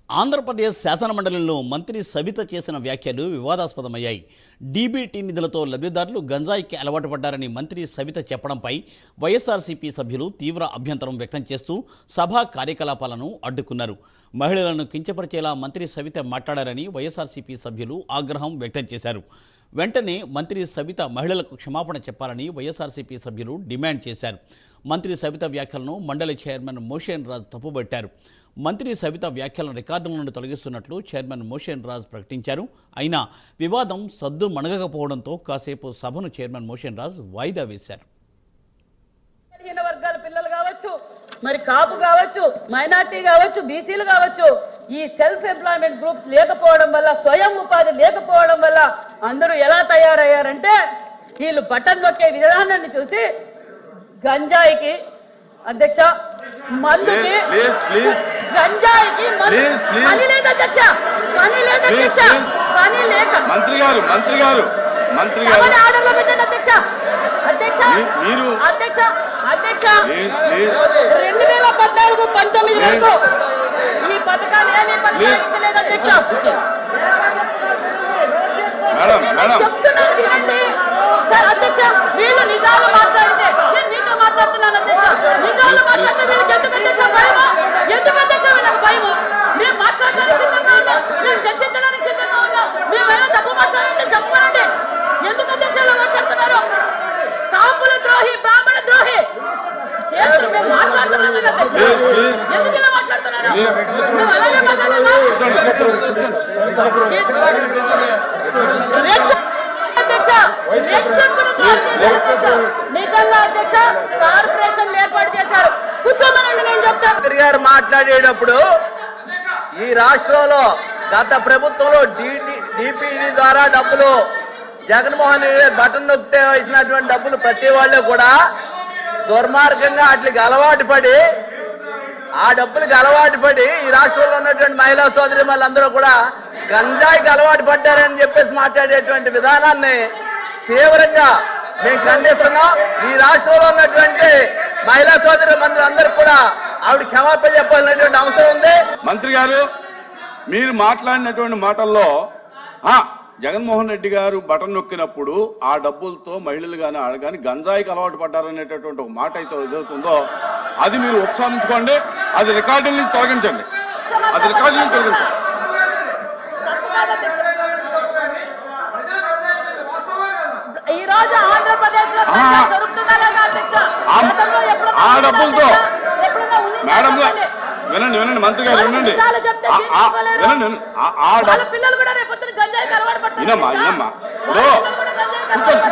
ఆంధ్రప్రదేశ్ శాసనమండలిలో మంత్రి సవిత చేసిన వ్యాఖ్యలు వివాదాస్పదమయ్యాయి డీబీటీ నిధులతో లబ్ధిదారులు గంజాయికి అలవాటు పడ్డారని మంత్రి సవిత చెప్పడంపై వైఎస్ఆర్సీపీ సభ్యులు తీవ్ర అభ్యంతరం వ్యక్తం చేస్తూ సభా కార్యకలాపాలను అడ్డుకున్నారు మహిళలను కించపరిచేలా మంత్రి సవిత మాట్లాడారని వైఎస్ఆర్సీపీ సభ్యులు ఆగ్రహం వ్యక్తం చేశారు వెంటనే మంత్రి సవిత మహిళలకు క్షమాపణ చెప్పాలని వైఎస్ఆర్సీపీ సభ్యులు డిమాండ్ చేశారు మంత్రి సవిత వ్యాఖ్యలను మండలి చైర్మన్ మోషేన్ రాజ్ తప్పుబట్టారు మంత్రి సవిత వ్యాఖ్యలను రికార్డుల నుండి తొలగిస్తున్నట్లు చైర్మన్ మోషేన్ రాజ్ ప్రకటించారు అయినా వివాదం సద్దు మణగకపోవడంతో కాసేపు సభను చైర్మన్ మోషేన్ రాజ్ వాయిదా వేశారు బలహీన వర్గాల పిల్లలు కావచ్చు మరి కాపు కావచ్చు మైనార్టీ కావచ్చు బీసీలు కావచ్చు ఈ సెల్ఫ్ ఎంప్లాయ్మెంట్ గ్రూప్స్ లేకపోవడం వల్ల స్వయం ఉపాధి లేకపోవడం వల్ల అందరూ ఎలా తయారయ్యారంటే వీళ్ళు బటన్ నొక్కే విధానాన్ని చూసి గంజాయికి అధ్యక్ష మందుకి Please, please, please. గంజాయికి మందు Please, please. పని లేదు అధ్యక్ష పని లేదు అధ్యక్ష Please, please. పని లేక మంత్రి గారు మంత్రి గారు మంత్రి గారు ఎవరి ఆర్డర్లో పెట్టండి అధ్యక్ష అధ్యక్ష మీ- మీరు- అధ్యక్ష అధ్యక్ష ప్లీజ్ ప్లీజ్ రెండు వేల పద్నాలుగు పంతొమ్మిది లేదు. వరకు ఈ పథకాలు ఏమీ కొనసాగించలేదు అధ్యక్ష మేడం మేడం చెప్తున్నాను వినండి సార్ అధ్యక్ష వీళ్ళు నిజాలు మాట్లాడితే నేను మీతో మాట్లాడుతున్నాను అధ్యక్ష నిజాలు మాట్లాడితే వీళ్ళకి ఎందుకు అధ్యక్ష భయము ఎందుకు అధ్యక్ష వీళ్ళకి భయము మేము మాట్లాడడానికి సిద్ధంగా ఉన్నాం మేము చర్చించడానికి సిద్ధంగా ఉన్నాం మేమైనా తప్పు మాట్లాడంటే చెప్పండి ఎందుకు అధ్యక్ష ఇలా మాట్లాడుతున్నారు కాపుల ద్రోహి బ్రాహ్మణ ద్రోహి చేస్తున్నారు మేము మాట్లాడుతున్నాం కదా అధ్యక్ష. ప్లీజ్ ప్లీజ్ ఎందుకు ఇలా మాట్లాడుతున్నారు మేము అలాగే మాట్లాడుతున్నాం నిజంగా అధ్యక్ష కార్పొరేషన్ ఏర్పాటు చేశారు కూర్చోమనండి నేను చెప్తాను మంత్రి గారు మాట్లాడేటప్పుడు ఈ రాష్ట్రంలో గత ప్రభుత్వంలో డిపిడి ద్వారా డబ్బులు జగన్మోహన్ రెడ్డి గారు బటన్ నొక్కితే ఇచ్చినటువంటి డబ్బులు ప్రతి వాళ్ళు కూడా దుర్మార్గంగా వాటికి అలవాటు పడి ఆ డబ్బులకు అలవాటు పడి ఈ రాష్ట్రంలో ఉన్నటువంటి మహిళా సోదరి వాళ్ళందరూ కూడా గంజాయికి అలవాటు పడ్డారని చెప్పేసి మాట్లాడేటువంటి విధానాన్ని తీవ్రంగా మేము ఖండిస్తున్నాం ఈ రాష్ట్రంలో ఉన్నటువంటి మహిళా సోదరి అందరూ కూడా ఆవిడ క్షమాపణ చెప్పాల్సినటువంటి అవసరం ఉంది మంత్రి గారు మీరు మాట్లాడినటువంటి మాటల్లో ఆ జగన్మోహన్ రెడ్డి గారు బటన్ నొక్కినప్పుడు ఆ డబ్బులతో మహిళలు కానీ ఆడ కానీ గంజాయికి అలవాటు పడ్డారనేటటువంటి ఒక మాట అయితే ఏదవుతుందో అది మీరు ఉపసంహరించుకోండి అది రికార్డుల నుంచి తొలగించండి అది రికార్డుల నుంచి తొలగించండి ఈ రోజు ఆంధ్రప్రదేశ్ లో ఆ. దొరుకుతున్నారా అధ్యక్ష ఆ- గతంలో ఎప్పుడన్నా ఆ ఉందా డబ్బులతో అధ్యక్ష? ఎప్పుడన్నా ఉందా మేడం గారు చెప్పండి. వినండి వినండి మంత్రి గారు వినండి నిజాలు చెప్తే ఆ- ఆ- జీర్ణించుకోలేరు. వినండి వినండి. ఆ- ఆ వాళ్ళ డబ్బు పిల్లలు కూడా రేపు పొద్దున్న గంజాయికి అలవాటు పడుతున్నారు వినమ్మా తెలుసా? వినమ్మా వాళ్ళ లో పిల్లలు కూడా గంజాయికి కూర్చోండి